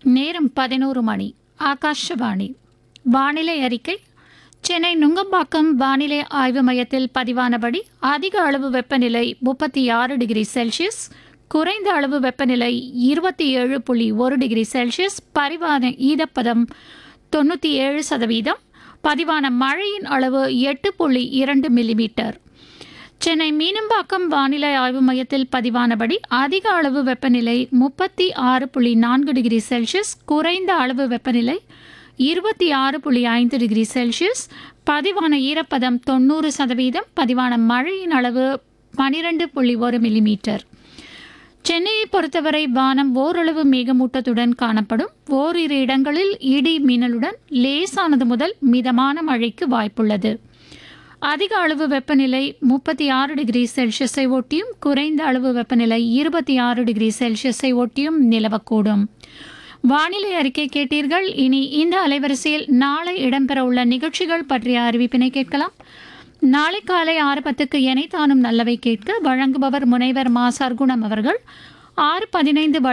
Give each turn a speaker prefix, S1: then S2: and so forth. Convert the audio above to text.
S1: நேரம் பதினோரு மணி ஆகாஷவாணி வானிலை அறிக்கை சென்னை நுங்கம்பாக்கம் வானிலை ஆய்வு மையத்தில் பதிவானபடி அதிக அளவு வெப்பநிலை முப்பத்தி ஆறு டிகிரி செல்சியஸ் குறைந்த அளவு வெப்பநிலை இருபத்தி ஏழு புள்ளி ஒரு டிகிரி செல்சியஸ் பரிவான ஈரப்பதம் தொண்ணூற்றி ஏழு சதவீதம் பதிவான மழையின் அளவு எட்டு புள்ளி இரண்டு மில்லிமீட்டர் சென்னை மீனம்பாக்கம் வானிலை ஆய்வு மையத்தில் பதிவானபடி அதிக அளவு வெப்பநிலை முப்பத்தி ஆறு புள்ளி நான்கு டிகிரி செல்சியஸ் குறைந்த அளவு வெப்பநிலை இருபத்தி ஆறு புள்ளி ஐந்து டிகிரி செல்சியஸ் பதிவான ஈரப்பதம் தொண்ணூறு சதவீதம் பதிவான மழையின் அளவு பனிரெண்டு புள்ளி ஒரு மில்லிமீட்டர் சென்னையை பொறுத்தவரை வானம் ஓரளவு மேகமூட்டத்துடன் காணப்படும் ஓரிரு இடங்களில் இடி மின்னலுடன் லேசானது முதல் மிதமான மழைக்கு வாய்ப்புள்ளது அதிக அளவு வெப்பநிலை முப்பத்தி ஆறு டிகிரி செல்சியஸை ஒட்டியும் குறைந்த அளவு வெப்பநிலை இருபத்தி ஆறு டிகிரி செல்சியஸை ஒட்டியும் நிலவக்கூடும் வானிலை அறிக்கை கேட்டீர்கள் இனி இந்த அலைவரிசையில் நாளை இடம்பெறவுள்ள நிகழ்ச்சிகள் பற்றிய அறிவிப்பினை கேட்கலாம் நாளை காலை ஆறு பத்துக்கு எனை தானும் நல்லவை கேட்க வழங்குபவர் முனைவர் மா சர்க்குணம் அவர்கள் ஆறு பதினைந்து